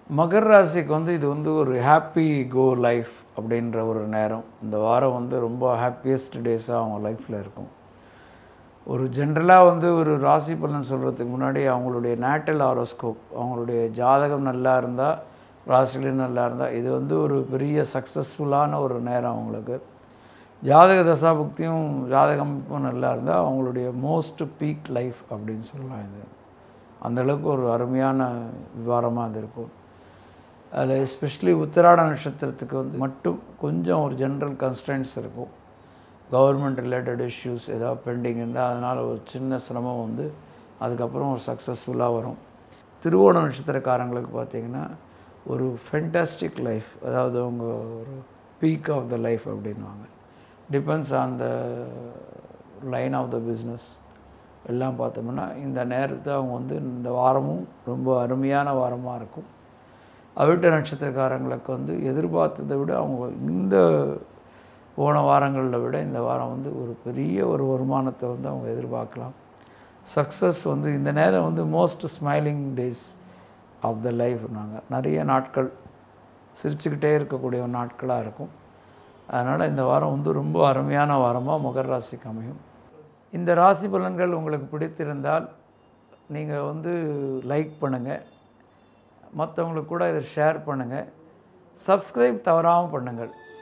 மகர் ராசிக்கு வந்து இது வந்து ஒரு ஹாப்பி கோ லைஃப் அப்படின்ற ஒரு நேரம் இந்த வாரம் வந்து ரொம்ப ஹாப்பியஸ்ட் டேஸாக அவங்க லைஃப்பில் இருக்கும் ஒரு ஜென்ரலாக வந்து ஒரு ராசி பலன் சொல்கிறதுக்கு முன்னாடி அவங்களுடைய நேட்டல் ஆரோஸ்கோப் அவங்களுடைய ஜாதகம் நல்லா இருந்தால் ராசிலையும் நல்லா இருந்தால் இது வந்து ஒரு பெரிய சக்ஸஸ்ஃபுல்லான ஒரு நேரம் அவங்களுக்கு ஜாதக தசாபுக்தியும் ஜாதகமும் நல்லா இருந்தால் அவங்களுடைய மோஸ்ட் பீக் லைஃப் அப்படின்னு சொல்லலாம் இது அந்தளவுக்கு ஒரு அருமையான விவரமாக அது இருக்கும் அதில் எஸ்பெஷலி உத்திராட நட்சத்திரத்துக்கு வந்து மட்டும் கொஞ்சம் ஒரு ஜென்ரல் கன்ஸ்டன்ட்ஸ் இருக்கும் கவர்மெண்ட் ரிலேட்டட் இஷ்யூஸ் ஏதாவது பெண்டிங் இருந்தால் அதனால் ஒரு சின்ன சிரமம் வந்து அதுக்கப்புறம் ஒரு சக்ஸஸ்ஃபுல்லாக வரும் திருவோண நட்சத்திரக்காரங்களுக்கு பார்த்திங்கன்னா ஒரு ஃபென்டாஸ்டிக் லைஃப் அதாவது அவங்க ஒரு பீக் ஆஃப் த லைஃப் அப்படின்வாங்க depends on the line of the business எல்லாம் பார்த்தோம்னா இந்த நேரத்தை அவங்க வந்து இந்த வாரமும் ரொம்ப அருமையான வாரமாக இருக்கும் அவிட்ட நட்சத்திரக்காரங்களுக்கு வந்து எதிர்பார்த்ததை விட அவங்க இந்த போன வாரங்களில் விட இந்த வாரம் வந்து ஒரு பெரிய ஒரு வருமானத்தை வந்து அவங்க எதிர்பார்க்கலாம் சக்ஸஸ் வந்து இந்த நேரம் வந்து most smiling days of the life நாங்கள் நிறைய நாட்கள் சிரிச்சுக்கிட்டே இருக்கக்கூடிய நாட்களாக இருக்கும் அதனால் இந்த வாரம் வந்து ரொம்ப அருமையான வாரமாக மகர ராசிக்கு அமையும் இந்த ராசி பலன்கள் உங்களுக்கு பிடித்திருந்தால் நீங்கள் வந்து லைக் பண்ணுங்கள் மற்றவங்களுக்கு கூட இதை ஷேர் பண்ணுங்கள் சப்ஸ்கிரைப் தவறாமல் பண்ணுங்கள்